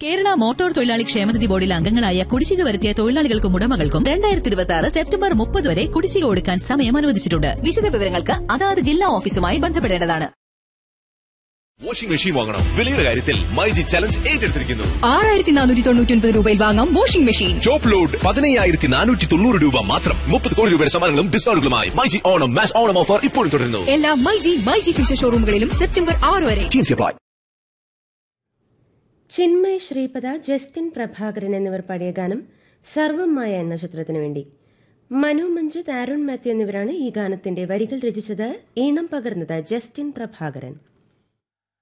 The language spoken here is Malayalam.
കേരള മോട്ടോർ തൊഴിലാളി ക്ഷേമനിധി ബോർഡിൽ അംഗങ്ങളായ കുടിശ്ശിക വരുത്തിയ തൊഴിലാളികൾക്കും ഉടമകൾക്കും രണ്ടായിരത്തി ഇരുപത്തി ആറ് സെപ്റ്റംബർ മുപ്പത് വരെ കുടിശ്ശിക കൊടുക്കാൻ സമയം അനുവദിച്ചിട്ടുണ്ട് വിശദ വിവരങ്ങൾക്ക് അതാത് ജില്ലാ ഓഫീസുമായി ബന്ധപ്പെടേണ്ടതാണ് വാഷിംഗ് മെഷീൻ വാങ്ങണം വിലയുടെ കാര്യത്തിൽ മൈജി ചലഞ്ച് ഏറ്റെടുത്തിരിക്കുന്നു ആറായിരത്തി നാനൂറ്റി തൊണ്ണൂറ്റി ഒൻപത് രൂപയിൽ വാങ്ങാം വാഷിംഗ് മെഷീൻ ടോപ്പ് ലോഡ് പതിനയ്യായിരത്തി നാനൂറ്റി തൊണ്ണൂറ് രൂപ മാത്രം മുപ്പത് കോടി രൂപയുടെ സമ്മാനങ്ങളും ഡിസ്കൗണ്ടുകളുമായി മൈജി ഓണം മാച്ച് ഓണം ഓഫർ ഇപ്പോഴും തുടരുന്നു എല്ലാ മൈജി മൈജി ഫ്യൂച്ചർ ഷോറൂമുകളിലും സെപ്റ്റംബർ ആറ് വരെ Teams apply. ചിന്മയ് ശ്രീപദ ജസ്റ്റിൻ പ്രഭാകരൻ എന്നിവർ പാടിയ ഗാനം സർവമായ എന്ന ചിത്രത്തിനു വേണ്ടി മനു മഞ്ജിത് ആരുൺ മാത്യു എന്നിവരാണ് ഈ ഗാനത്തിന്റെ വരികൾ രചിച്ചത് ഈണം പകർന്നത് ജസ്റ്റിൻ പ്രഭാകരൻ